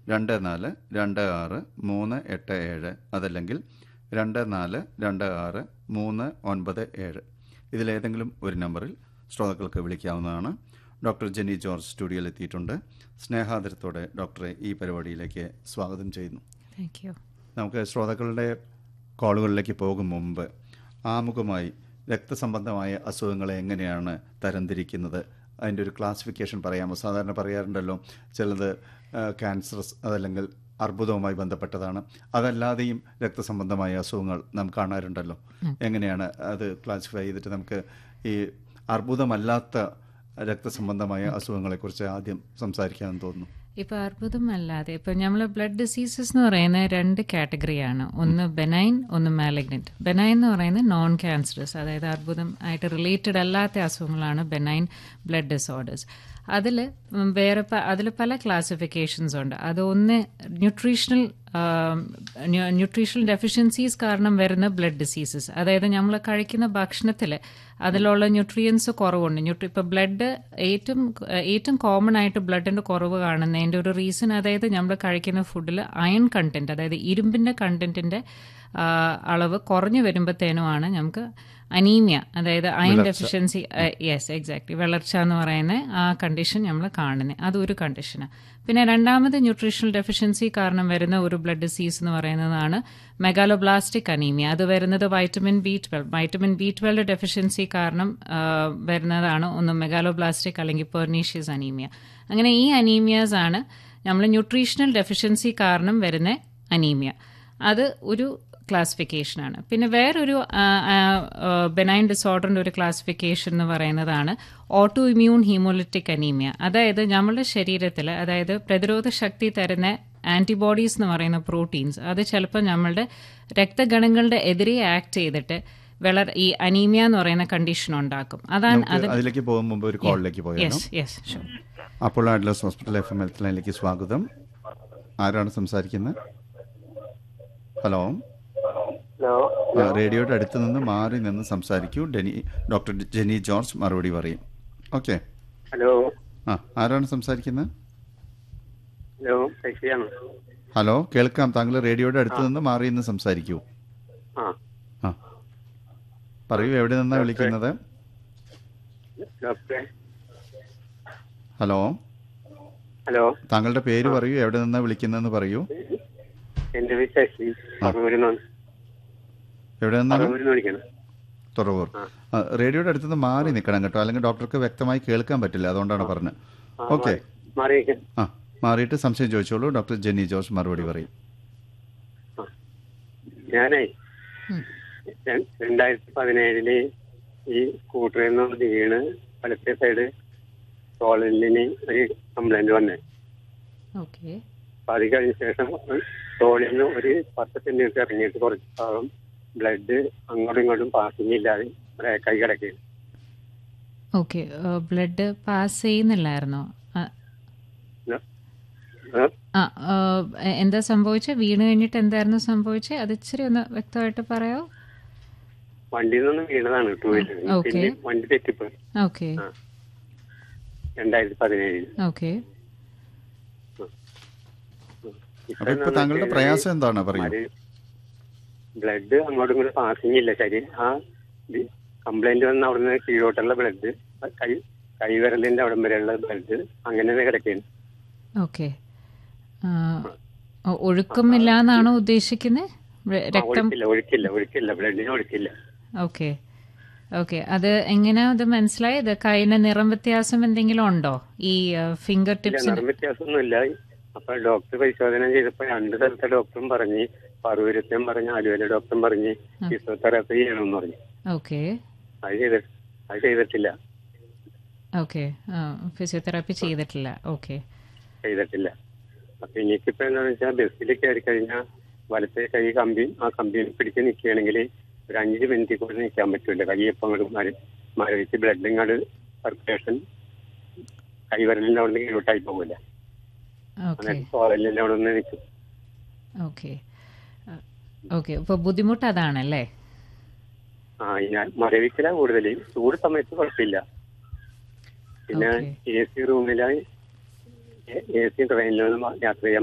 രണ്ട് നാല് രണ്ട് ആറ് മൂന്ന് എട്ട് ഏഴ് അതല്ലെങ്കിൽ രണ്ട് നാല് രണ്ട് ആറ് മൂന്ന് ഒൻപത് ഏഴ് ഇതിലേതെങ്കിലും ഒരു നമ്പറിൽ ശ്രോതാക്കൾക്ക് വിളിക്കാവുന്നതാണ് ഡോക്ടർ ജെനി ജോർജ് സ്റ്റുഡിയോയിൽ എത്തിയിട്ടുണ്ട് സ്നേഹാദരത്തോടെ ഡോക്ടറെ ഈ പരിപാടിയിലേക്ക് സ്വാഗതം ചെയ്യുന്നു താങ്ക് യു നമുക്ക് ശ്രോതാക്കളുടെ കോളുകളിലേക്ക് പോകും മുമ്പ് ആമുഖമായി രക്തസംബന്ധമായ അസുഖങ്ങളെ എങ്ങനെയാണ് തരംതിരിക്കുന്നത് അതിൻ്റെ ഒരു ക്ലാസിഫിക്കേഷൻ പറയാമോ സാധാരണ പറയാറുണ്ടല്ലോ ചിലത് ക്യാൻസറസ് അതല്ലെങ്കിൽ അർബുദവുമായി ബന്ധപ്പെട്ടതാണ് അതല്ലാതെയും രക്തസംബന്ധമായ അസുഖങ്ങൾ നാം കാണാറുണ്ടല്ലോ എങ്ങനെയാണ് അത് ക്ലാസിഫൈ ചെയ്തിട്ട് നമുക്ക് ഈ അർബുദമല്ലാത്ത രക്തസംബന്ധമായ അസുഖങ്ങളെക്കുറിച്ച് ആദ്യം സംസാരിക്കാമെന്ന് തോന്നുന്നു ഇപ്പൊ അർബുദം അല്ലാതെ ഇപ്പൊ നമ്മൾ ബ്ലഡ് ഡിസീസസ് എന്ന് പറയുന്ന രണ്ട് കാറ്റഗറിയാണ് ഒന്ന് ബെനൈൻ ഒന്ന് മാലിഗ്നന്റ് ബെനൈൻ എന്ന് പറയുന്നത് നോൺ ക്യാൻസറസ് അതായത് അർബുദം ആയിട്ട് റിലേറ്റഡ് അല്ലാത്ത അസുഖങ്ങളാണ് ബെനൈൻ ബ്ലഡ് ഡിസോർഡേഴ്സ് അതിൽ വേറെ അതിൽ പല ക്ലാസിഫിക്കേഷൻസ് ഉണ്ട് അത് ഒന്ന് ന്യൂട്രീഷണൽ ന്യൂട്രീഷണൽ ഡെഫിഷ്യൻസീസ് കാരണം വരുന്ന ബ്ലഡ് ഡിസീസസ് അതായത് നമ്മൾ കഴിക്കുന്ന ഭക്ഷണത്തിൽ അതിലുള്ള ന്യൂട്രിയൻസ് കുറവുണ്ട് ന്യൂട്രി ഇപ്പോൾ ബ്ലഡ് ഏറ്റവും ഏറ്റവും കോമൺ ആയിട്ട് ബ്ലഡിൻ്റെ കുറവ് കാണുന്നതിൻ്റെ ഒരു റീസൺ അതായത് നമ്മൾ കഴിക്കുന്ന ഫുഡിൽ അയൺ കണ്ടന്റ് അതായത് ഇരുമ്പിൻ്റെ കണ്ടന്റിൻ്റെ അളവ് കുറഞ്ഞു വരുമ്പോഴത്തേനുമാണ് നമുക്ക് അനീമിയ അതായത് അയൺ ഡെഫിഷ്യൻസി യെസ് എക്സാക്ട്ലി വളർച്ച എന്ന് പറയുന്ന ആ കണ്ടീഷൻ നമ്മൾ കാണുന്നത് അതൊരു കണ്ടീഷനാണ് പിന്നെ രണ്ടാമത് ന്യൂട്രീഷണൽ ഡെഫിഷ്യൻസി കാരണം വരുന്ന ഒരു ബ്ലഡ് ഡിസീസ് എന്ന് പറയുന്നതാണ് മെഗാലോബ്ലാസ്റ്റിക് അനീമിയ അത് വരുന്നത് vitamin B twelve vitamin B twelve deficiency കാരണം വരുന്നതാണ് ഒന്ന് മെഗാലോബ്ലാസ്റ്റിക് അല്ലെങ്കിൽ പെർനീഷ്യസ് അനീമിയ അങ്ങനെ ഈ അനീമിയാസ് ആണ് നമ്മൾ ന്യൂട്രീഷണൽ ഡെഫിഷ്യൻസി കാരണം വരുന്ന അനീമിയ അത് ഒരു ക്ലാസിഫിക്കേഷനാണ് പിന്നെ വേറൊരു ബെനൈൻ ഡിസോർഡറിൻ്റെ ഒരു ക്ലാസിഫിക്കേഷൻ എന്ന് പറയുന്നതാണ് ഓട്ടോ ഇമ്മ്യൂൺ ഹീമോലിറ്റിക് അനീമിയ അതായത് നമ്മുടെ ശരീരത്തിൽ അതായത് പ്രതിരോധ ശക്തി തരുന്ന ആൻറ്റിബോഡീസ് എന്ന് പറയുന്ന പ്രോട്ടീൻസ് അത് ചിലപ്പോൾ നമ്മളുടെ രക്തഗണങ്ങളുടെ എതിരെ ആക്ട് ചെയ്തിട്ട് വളർ ഈ അനീമിയ എന്ന് പറയുന്ന കണ്ടീഷൻ ഉണ്ടാക്കും അതാണ് അത് അതിലേക്ക് പോകും മുമ്പ് ഒരു കോളിലേക്ക് പോയാലോ യെസ് യെസ് ഷുവർ അപ്പോൾ Adlux hospital F M health ലൈനിലേക്ക് സ്വാഗതം ആരാണ് സംസാരിക്കുന്നത് ഹലോ ഹലോ ആ, റേഡിയോയുടെ അടുത്ത് നിന്ന് മാറി നിന്ന് സംസാരിക്കൂ ഡെനി ഡോക്ടർ ജെനി ജോർജ് മറുപടി പറയും ഓക്കെ ഹലോ ആ ആരാണ് സംസാരിക്കുന്നത് ഹലോ ശശിയാണ് ഹലോ കേൾക്കാം താങ്കൾ റേഡിയോയുടെ അടുത്ത് നിന്ന് മാറി നിന്ന് സംസാരിക്കൂ ആ ആ പറയൂ എവിടെ നിന്നാണ് വിളിക്കുന്നത് ഡോക്ടറെ ഹലോ ഹലോ താങ്കളുടെ പേര് പറയൂ എവിടെ നിന്നാണ് വിളിക്കുന്നതെന്ന് പറയൂ എന്റെ പേര് ശശി പറവൂരിൽ നിന്ന് എവിടെ നിന്നാണ് പറവൂരിൽ നിന്ന് വിളിക്കണം തുറവൂർ ആ, റേഡിയോയുടെ അടുത്ത് നിന്ന് മാറി നിൽക്കണം കേട്ടോ അല്ലെങ്കിൽ ഡോക്ടർക്ക് വ്യക്തമായി കേൾക്കാൻ പറ്റില്ല അതുകൊണ്ടാണ് പറഞ്ഞത് ആ, ഓക്കെ മാറി നിൽക്കാം. ആ മാറിയിട്ട് സംശയം ചോദിച്ചോളൂ ഡോക്ടർ ജെന്നി ജോർജ് മറുപടി പറയും ഞാനേ ര- രണ്ടായിരത്തി പതിനേഴില് ഈ സ്കൂട്ടറിൽ നിന്ന് വീണ് വലത്തെ സൈഡ് തോളിന് ഒരു കംപ്ലൈന്റ് വന്നേ ഓക്കെ അപ്പൊ അത് കഴിഞ്ഞ ശേഷം തോളിൽ നിന്ന് ഒരു പത്ത് സെന്റിമീറ്റർ ഇറങ്ങിയിട്ട് കുറച്ച് ഭാഗം ബ്ലഡ് അങ്ങോട്ടും ഇങ്ങോട്ടും പാസിംഗ് ഇല്ലാതെ കൈ കിടക്കുകയാണ് ഓക്കെ ബ്ലഡ് പാസ് ചെയ്യുന്നില്ലായിരുന്നോ ആ, ഏഹ്? ആ ആ, എന്താ സംഭവിച്ചത് വീണ് കഴിഞ്ഞിട്ട് എന്തായിരുന്നു സംഭവിച്ചത് അത് ഇച്ചിരി ഒന്ന് വ്യക്തമായിട്ട് പറയാമോ വണ്ടിയിൽ നിന്ന് വീണതാണ് ടൂ വീലർ ഓക്കേ. പിന്നെ വണ്ടി തെറ്റിപ്പോയി ഓക്കെ ആ. രണ്ടായിരത്തി പതിനേഴിൽ ഓക്കെ അപ്പൊ ഇപ്പൊ താങ്കളുടെ പ്രയാസം എന്താണ് പറയൂ ബ്ലഡ് അങ്ങോട്ടും ഇങ്ങോട്ടും പാസിംഗ് ഇല്ല ശരി ആ കംപ്ലൈന്റ് വന്ന അവിടുന്ന് കീഴോട്ടുള്ള ബ്ലഡ് കൈ കൈവിരലിന്റെ അവിടം വരെയുള്ള ബ്ലഡ് അങ്ങനെ കിടക്കുകയാണ് ഓക്കെ ഒഴുക്കമില്ല എന്നാണോ ഉദ്ദേശിക്കുന്നത് ആ, രക്തം ഒഴുക്കില്ല ഒഴുക്കില്ല ഒഴുക്കില്ല ബ്ലഡിന് ഒഴുക്കില്ല ഓക്കെ ഓക്കെ അത് എങ്ങനെയാ അത് മനസ്സിലായി ഇത് കൈയിന് നിറം വ്യത്യാസം എന്തെങ്കിലും ഉണ്ടോ ഈ ഫിംഗർ ഇല്ല ടിപ്സിന് നിറം വ്യത്യാസമൊന്നുമില്ല അപ്പൊ ഡോക്ടർ പരിശോധന ചെയ്തപ്പോ രണ്ട് സ്ഥലത്തെ ഡോക്ടറും പറഞ്ഞ് പറവൂരത്തെയും പറഞ്ഞ് ആലുവയിലെ ഡോക്ടറും പറഞ്ഞ് ഫിസിയോതെറാപ്പി ചെയ്യണമെന്ന് പറഞ്ഞു ഓക്കെ അത് ചെയ്ത അത് ചെയ്തിട്ടില്ല ഓക്കെ ഫിസിയോതെറാപ്പി ചെയ്തിട്ടില്ല ഓക്കെ ചെയ്തിട്ടില്ല അപ്പൊ എനിക്കിപ്പോ എന്താന്ന് വെച്ചാൽ ബസ്സിൽ കയറി കഴിഞ്ഞാൽ വലത്തെ കൈ കമ്പി ആ കമ്പിയിൽ പിടിച്ച് നിൽക്കുകയാണെങ്കിൽ ഒരു അഞ്ച് മിനിറ്റ് കൂടി നിൽക്കാൻ പറ്റില്ല കൈ എപ്പം അങ്ങോട്ട് മര മരവിച്ച് ബ്ലഡ് ഇങ്ങോട്ട് സർക്കുലേഷൻ കൈവരലിന്റെ അവിടെ നിന്ന് കീഴോട്ടായി പോകില്ല ഓക്കെ എന്നിട്ട് തോരലിന്റെ അവിടെ നിന്ന് നിൽക്കും ഓക്കെ ഓക്കെ ഇപ്പോൾ ബുദ്ധിമുട്ട് അതാണല്ലേ ആ ഞാൻ മരവിക്കല കൂടുതൽ ചൂട് സമയത്ത് കുഴപ്പമില്ല പിന്നെ Okay. എ സി റൂമിലായി എ സി ട്രെയിനിലൊന്നും യാത്ര ചെയ്യാൻ